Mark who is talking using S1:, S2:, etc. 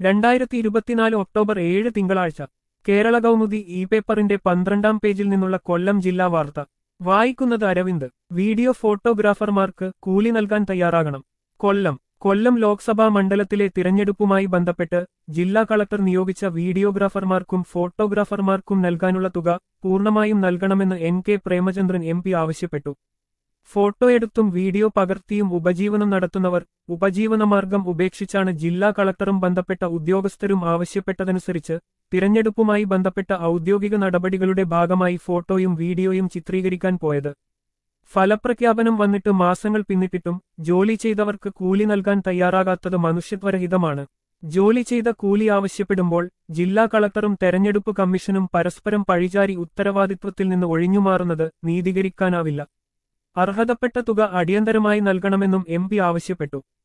S1: രണ്ടായിരത്തി ഇരുപത്തിനാല് ഒക്ടോബർ ഏഴ് തിങ്കളാഴ്ച കേരള കൗമുദി ഇ പേപ്പറിന്റെ പന്ത്രണ്ടാം പേജിൽ നിന്നുള്ള കൊല്ലം ജില്ലാ വാർത്ത വായിക്കുന്നത് അരവിന്ദ് വീഡിയോ ഫോട്ടോഗ്രാഫർമാർക്ക് കൂലി നൽകാൻ തയ്യാറാകണം കൊല്ലം കൊല്ലം ലോക്സഭാ മണ്ഡലത്തിലെ തിരഞ്ഞെടുപ്പുമായി ബന്ധപ്പെട്ട് ജില്ലാ കളക്ടർ നിയോഗിച്ച വീഡിയോഗ്രാഫർമാർക്കും ഫോട്ടോഗ്രാഫർമാർക്കും നൽകാനുള്ള തുക പൂർണ്ണമായും നൽകണമെന്ന് N K Premachandran M P ആവശ്യപ്പെട്ടു ഫോട്ടോ എടുത്തും വീഡിയോ പകർത്തിയും ഉപജീവനം നടത്തുന്നവർ ഉപജീവനമാർഗം ഉപേക്ഷിച്ചാണ് ജില്ലാ കളക്ടറും ബന്ധപ്പെട്ട ഉദ്യോഗസ്ഥരും ആവശ്യപ്പെട്ടതനുസരിച്ച് തിരഞ്ഞെടുപ്പുമായി ബന്ധപ്പെട്ട ഔദ്യോഗിക നടപടികളുടെ ഭാഗമായി ഫോട്ടോയും വീഡിയോയും ചിത്രീകരിക്കാൻ പോയത് ഫലപ്രഖ്യാപനം വന്നിട്ട് മാസങ്ങൾ പിന്നിട്ടിട്ടും ജോലി ചെയ്തവർക്ക് കൂലി നൽകാൻ തയ്യാറാകാത്തത് മനുഷ്യത്വരഹിതമാണ് ജോലി ചെയ്ത കൂലി ആവശ്യപ്പെടുമ്പോൾ ജില്ലാ കളക്ടറും തെരഞ്ഞെടുപ്പ് കമ്മീഷനും പരസ്പരം പഴിചാരി ഉത്തരവാദിത്വത്തിൽ നിന്ന് ഒഴിഞ്ഞുമാറുന്നത് നീതീകരിക്കാനാവില്ല അർഹതപ്പെട്ട തുക അടിയന്തരമായി നൽകണമെന്നും എം ആവശ്യപ്പെട്ടു